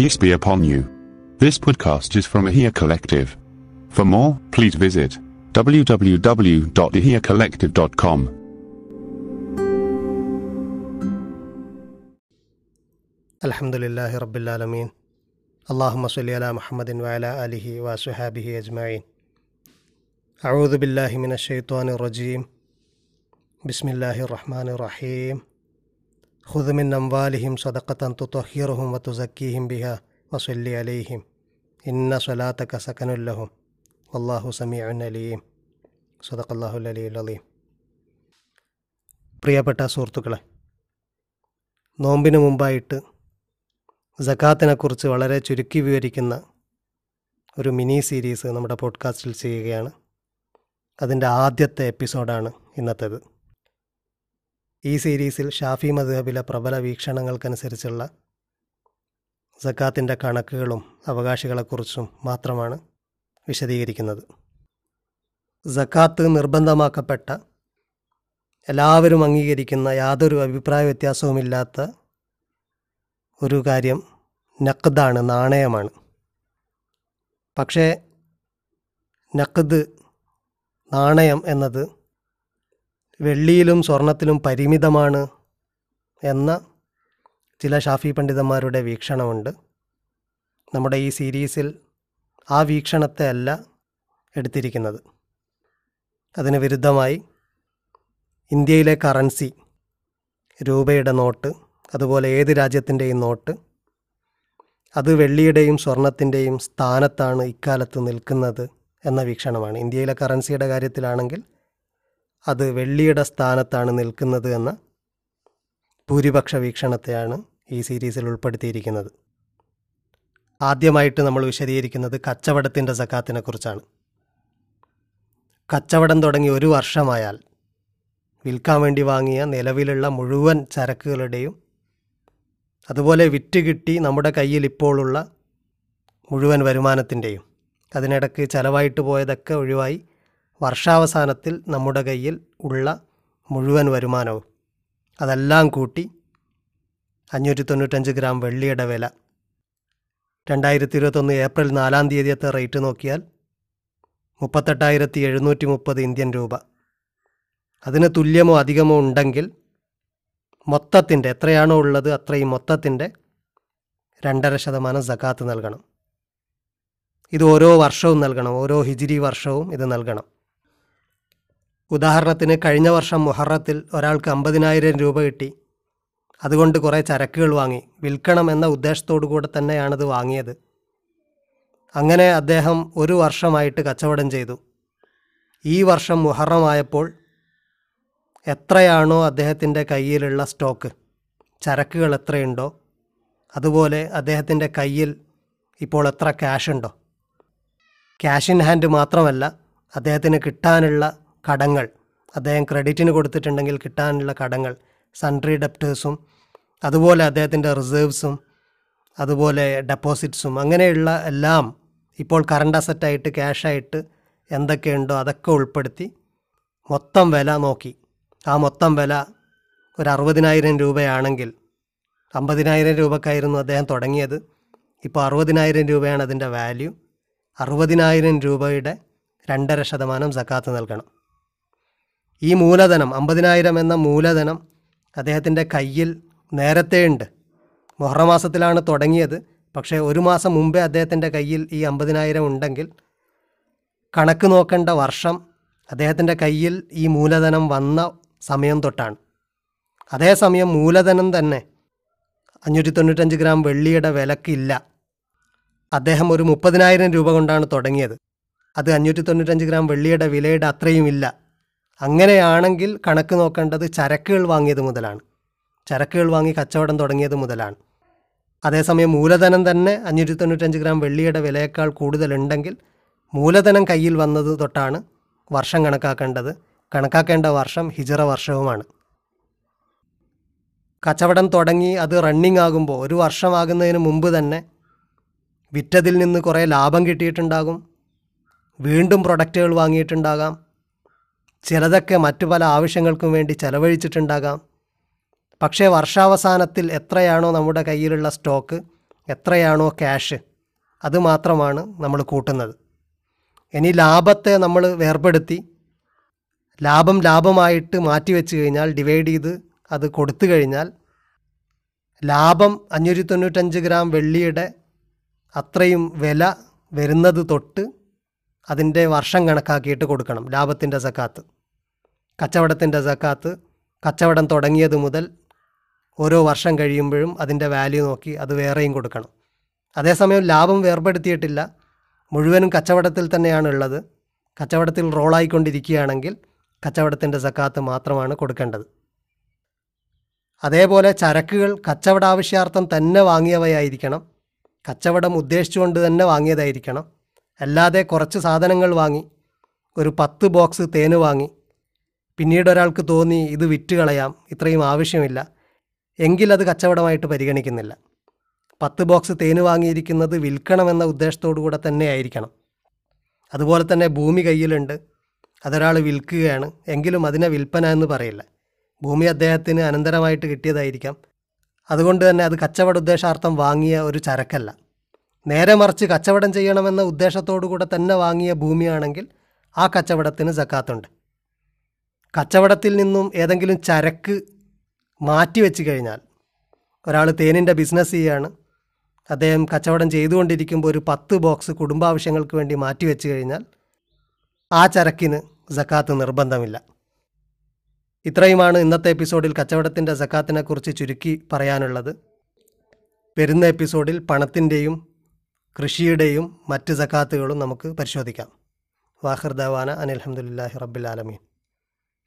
Peace be upon you. This podcast is from Ahia Collective. For more, please visit www.ahiacollective.com. الحمد لله رب العالمين اللهم صل على محمد وعلى آله وصحابه أجمعين أعوذ بالله من الشيطان الرجيم بسم الله الرحمن الرحيم خذ من أموالهم صدقة تطهرهم وتزكيهم بها وصل عليهم إن صلاتك سكن لهم والله سميع عليم صدق الله العلي العظيم പ്രിയപ്പെട്ട സുഹൃത്തുക്കളെ നോമ്പിന് മുമ്പായിട്ട് സക്കാത്തിനെക്കുറിച്ച് വളരെ ചുരുക്കി വിവരിക്കുന്ന ഒരു മിനി സീരീസ് നമ്മുടെ പോഡ്കാസ്റ്റിൽ ചെയ്യുകയാണ് അതിൻ്റെ ആദ്യത്തെ എപ്പിസോഡാണ് ഇന്നത്തേത് ഈ സീരീസിൽ ഷാഫി മദ്ഹബിലെ പ്രബല വീക്ഷണങ്ങൾക്കനുസരിച്ചുള്ള സക്കാത്തിൻ്റെ കണക്കുകളും അവകാശികളെക്കുറിച്ചും മാത്രമാണ് വിശദീകരിക്കുന്നത് സക്കാത്ത് നിർബന്ധമാക്കപ്പെട്ട എല്ലാവരും അംഗീകരിക്കുന്ന യാതൊരു അഭിപ്രായ വ്യത്യാസവുമില്ലാത്ത ഒരു കാര്യം നഖദാണ് നാണയമാണ് പക്ഷേ നഖദ് നാണയം എന്നത് വെള്ളിയിലും സ്വർണത്തിലും പരിമിതമാണ് എന്ന ചില ഷാഫി പണ്ഡിതന്മാരുടെ വീക്ഷണമുണ്ട് നമ്മുടെ ഈ സീരീസിൽ ആ വീക്ഷണത്തെ അല്ല എടുത്തിരിക്കുന്നത് അതിന് വിരുദ്ധമായി ഇന്ത്യയിലെ കറൻസി രൂപയുടെ നോട്ട് അതുപോലെ ഏത് രാജ്യത്തിൻ്റെയും നോട്ട് അത് വെള്ളിയുടെയും സ്വർണത്തിൻ്റെയും സ്ഥാനത്താണ് ഇക്കാലത്ത് നിൽക്കുന്നത് എന്ന വീക്ഷണമാണ് ഇന്ത്യയിലെ കറൻസിയുടെ കാര്യത്തിലാണെങ്കിൽ അത് വെള്ളിയുടെ സ്ഥാനത്താണ് നിൽക്കുന്നത് എന്ന ഭൂരിപക്ഷ വീക്ഷണത്തെയാണ് ഈ സീരീസിൽ ഉൾപ്പെടുത്തിയിരിക്കുന്നത് ആദ്യമായിട്ട് നമ്മൾ വിശദീകരിക്കുന്നത് കച്ചവടത്തിൻ്റെ സക്കാത്തിനെ കുറിച്ചാണ് കച്ചവടം തുടങ്ങി ഒരു വർഷമായാൽ വിൽക്കാൻ വേണ്ടി വാങ്ങിയ നിലവിലുള്ള മുഴുവൻ ചരക്കുകളുടെയും അതുപോലെ വിറ്റ് കിട്ടി നമ്മുടെ കയ്യിൽ ഇപ്പോഴുള്ള മുഴുവൻ വരുമാനത്തിൻ്റെയും അതിനിടയ്ക്ക് ചിലവായിട്ട് പോയതൊക്കെ ഒഴിവായി വർഷാവസാനത്തിൽ നമ്മുടെ കയ്യിൽ ഉള്ള മുഴുവൻ വരുമാനവും അതെല്ലാം കൂട്ടി അഞ്ഞൂറ്റി തൊണ്ണൂറ്റഞ്ച് ഗ്രാം വെള്ളിയുടെ വില രണ്ടായിരത്തി ഇരുപത്തൊന്ന് ഏപ്രിൽ നാലാം തീയതിയത്തെ റേറ്റ് നോക്കിയാൽ മുപ്പത്തെട്ടായിരത്തി എഴുന്നൂറ്റി മുപ്പത് ഇന്ത്യൻ രൂപ അതിന് തുല്യമോ അധികമോ ഉണ്ടെങ്കിൽ മൊത്തത്തിൻ്റെ എത്രയാണോ ഉള്ളത് അത്രയും മൊത്തത്തിൻ്റെ രണ്ടര ശതമാനം സക്കാത്ത് നൽകണം ഇത് ഓരോ വർഷവും നൽകണം ഓരോ ഹിജിരി വർഷവും ഇത് നൽകണം ഉദാഹരണത്തിന് കഴിഞ്ഞ വർഷം മുഹറത്തിൽ ഒരാൾക്ക് അമ്പതിനായിരം രൂപ കിട്ടി അതുകൊണ്ട് കുറേ ചരക്കുകൾ വാങ്ങി വിൽക്കണം എന്ന ഉദ്ദേശത്തോടു കൂടെ തന്നെയാണത് വാങ്ങിയത് അങ്ങനെ അദ്ദേഹം ഒരു വർഷമായിട്ട് കച്ചവടം ചെയ്തു ഈ വർഷം മുഹറമായപ്പോൾ എത്രയാണോ അദ്ദേഹത്തിൻ്റെ കയ്യിലുള്ള സ്റ്റോക്ക് ചരക്കുകൾ എത്രയുണ്ടോ അതുപോലെ അദ്ദേഹത്തിൻ്റെ കയ്യിൽ ഇപ്പോൾ എത്ര ക്യാഷ് ഉണ്ടോ ക്യാഷ് ഇൻ ഹാൻഡ് മാത്രമല്ല അദ്ദേഹത്തിന് കിട്ടാനുള്ള കടങ്ങൾ അദ്ദേഹം ക്രെഡിറ്റിന് കൊടുത്തിട്ടുണ്ടെങ്കിൽ കിട്ടാനുള്ള കടങ്ങൾ സൺട്രി ഡെപ്റ്റേഴ്സും അതുപോലെ അദ്ദേഹത്തിൻ്റെ റിസർവ്സും അതുപോലെ ഡെപ്പോസിറ്റ്സും അങ്ങനെയുള്ള എല്ലാം ഇപ്പോൾ കറണ്ട് അസറ്റായിട്ട് ക്യാഷായിട്ട് എന്തൊക്കെയുണ്ടോ അതൊക്കെ ഉൾപ്പെടുത്തി മൊത്തം വില നോക്കി ആ മൊത്തം വില ഒരു അറുപതിനായിരം രൂപയാണെങ്കിൽ അമ്പതിനായിരം രൂപക്കായിരുന്നു അദ്ദേഹം തുടങ്ങിയത് ഇപ്പോൾ അറുപതിനായിരം രൂപയാണ് അതിൻ്റെ വാല്യൂ അറുപതിനായിരം രൂപയുടെ രണ്ടര ശതമാനം സക്കാത്ത് നൽകണം ഈ മൂലധനം അമ്പതിനായിരം എന്ന മൂലധനം അദ്ദേഹത്തിൻ്റെ കയ്യിൽ നേരത്തെ ഉണ്ട് മുഹറമാസത്തിലാണ് തുടങ്ങിയത് പക്ഷേ ഒരു മാസം മുമ്പേ അദ്ദേഹത്തിൻ്റെ കയ്യിൽ ഈ അമ്പതിനായിരം ഉണ്ടെങ്കിൽ കണക്ക് നോക്കേണ്ട വർഷം അദ്ദേഹത്തിൻ്റെ കയ്യിൽ ഈ മൂലധനം വന്ന സമയം തൊട്ടാണ് അതേസമയം മൂലധനം തന്നെ അഞ്ഞൂറ്റി തൊണ്ണൂറ്റഞ്ച് ഗ്രാം വെള്ളിയുടെ വിലക്കില്ല അദ്ദേഹം ഒരു മുപ്പതിനായിരം രൂപ കൊണ്ടാണ് തുടങ്ങിയത് അത് അഞ്ഞൂറ്റി തൊണ്ണൂറ്റഞ്ച് ഗ്രാം വെള്ളിയുടെ വിലയുടെ അത്രയും ഇല്ല അങ്ങനെയാണെങ്കിൽ കണക്ക് നോക്കേണ്ടത് ചരക്കുകൾ വാങ്ങിയത് മുതലാണ് ചരക്കുകൾ വാങ്ങി കച്ചവടം തുടങ്ങിയത് മുതലാണ് അതേസമയം മൂലധനം തന്നെ അഞ്ഞൂറ്റി തൊണ്ണൂറ്റഞ്ച് ഗ്രാം വെള്ളിയുടെ വിലയേക്കാൾ കൂടുതലുണ്ടെങ്കിൽ മൂലധനം കയ്യിൽ വന്നത് തൊട്ടാണ് വർഷം കണക്കാക്കേണ്ടത് കണക്കാക്കേണ്ട വർഷം ഹിജറ വർഷവുമാണ് കച്ചവടം തുടങ്ങി അത് റണ്ണിങ് ആകുമ്പോൾ ഒരു വർഷമാകുന്നതിന് മുമ്പ് തന്നെ വിറ്റതിൽ നിന്ന് കുറേ ലാഭം കിട്ടിയിട്ടുണ്ടാകും വീണ്ടും പ്രൊഡക്റ്റുകൾ വാങ്ങിയിട്ടുണ്ടാകാം ചിലതൊക്കെ മറ്റു പല ആവശ്യങ്ങൾക്കും വേണ്ടി ചെലവഴിച്ചിട്ടുണ്ടാകാം പക്ഷേ വർഷാവസാനത്തിൽ എത്രയാണോ നമ്മുടെ കയ്യിലുള്ള സ്റ്റോക്ക് എത്രയാണോ ക്യാഷ് അത് മാത്രമാണ് നമ്മൾ കൂട്ടുന്നത് ഇനി ലാഭത്തെ നമ്മൾ വേർപെടുത്തി ലാഭം ലാഭമായിട്ട് മാറ്റി വെച്ച് കഴിഞ്ഞാൽ ഡിവൈഡ് ചെയ്ത് അത് കൊടുത്തു കഴിഞ്ഞാൽ ലാഭം അഞ്ഞൂറ്റി തൊണ്ണൂറ്റഞ്ച് ഗ്രാം വെള്ളിയുടെ അത്രയും വില വരുന്നത് തൊട്ട് അതിൻ്റെ വർഷം കണക്കാക്കിയിട്ട് കൊടുക്കണം ലാഭത്തിൻ്റെ സക്കാത്ത് കച്ചവടത്തിൻ്റെ സക്കാത്ത് കച്ചവടം തുടങ്ങിയത് മുതൽ ഓരോ വർഷം കഴിയുമ്പോഴും അതിൻ്റെ വാല്യൂ നോക്കി അത് വേറെയും കൊടുക്കണം അതേസമയം ലാഭം വേർപെടുത്തിയിട്ടില്ല മുഴുവനും കച്ചവടത്തിൽ തന്നെയാണ് ഉള്ളത് കച്ചവടത്തിൽ റോളായിക്കൊണ്ടിരിക്കുകയാണെങ്കിൽ കച്ചവടത്തിൻ്റെ സക്കാത്ത് മാത്രമാണ് കൊടുക്കേണ്ടത് അതേപോലെ ചരക്കുകൾ കച്ചവട ആവശ്യാർത്ഥം തന്നെ വാങ്ങിയവയായിരിക്കണം കച്ചവടം ഉദ്ദേശിച്ചുകൊണ്ട് തന്നെ വാങ്ങിയതായിരിക്കണം അല്ലാതെ കുറച്ച് സാധനങ്ങൾ വാങ്ങി ഒരു പത്ത് ബോക്സ് തേന് വാങ്ങി പിന്നീട് ഒരാൾക്ക് തോന്നി ഇത് വിറ്റ് കളയാം ഇത്രയും ആവശ്യമില്ല എങ്കിലത് കച്ചവടമായിട്ട് പരിഗണിക്കുന്നില്ല പത്ത് ബോക്സ് തേന് വാങ്ങിയിരിക്കുന്നത് വിൽക്കണമെന്ന ഉദ്ദേശത്തോടു കൂടെ തന്നെ ആയിരിക്കണം അതുപോലെ തന്നെ ഭൂമി കയ്യിലുണ്ട് അതൊരാൾ വിൽക്കുകയാണ് എങ്കിലും അതിനെ വിൽപ്പന എന്ന് പറയില്ല ഭൂമി അദ്ദേഹത്തിന് അനന്തരമായിട്ട് കിട്ടിയതായിരിക്കാം അതുകൊണ്ട് തന്നെ അത് കച്ചവട ഉദ്ദേശാർത്ഥം വാങ്ങിയ ഒരു ചരക്കല്ല നേരെ മറിച്ച് കച്ചവടം ചെയ്യണമെന്ന ഉദ്ദേശത്തോടു കൂടെ തന്നെ വാങ്ങിയ ഭൂമിയാണെങ്കിൽ ആ കച്ചവടത്തിന് സക്കാത്തുണ്ട് കച്ചവടത്തിൽ നിന്നും ഏതെങ്കിലും ചരക്ക് മാറ്റി വെച്ച് കഴിഞ്ഞാൽ ഒരാൾ തേനിൻ്റെ ബിസിനസ് ചെയ്യുകയാണ് അദ്ദേഹം കച്ചവടം ചെയ്തുകൊണ്ടിരിക്കുമ്പോൾ ഒരു പത്ത് ബോക്സ് കുടുംബാവശ്യങ്ങൾക്ക് വേണ്ടി മാറ്റി വെച്ച് കഴിഞ്ഞാൽ ആ ചരക്കിന് സക്കാത്ത് നിർബന്ധമില്ല ഇത്രയുമാണ് ഇന്നത്തെ എപ്പിസോഡിൽ കച്ചവടത്തിൻ്റെ സക്കാത്തിനെ കുറിച്ച് ചുരുക്കി പറയാനുള്ളത് വരുന്ന എപ്പിസോഡിൽ പണത്തിൻ്റെയും കൃഷിയുടെയും മറ്റ് സക്കാത്തുകളും നമുക്ക് പരിശോധിക്കാം വാഹിർ ദവാന അനിൽഹമുല്ലാഹി റബ്ബിൽ ആലമീൻ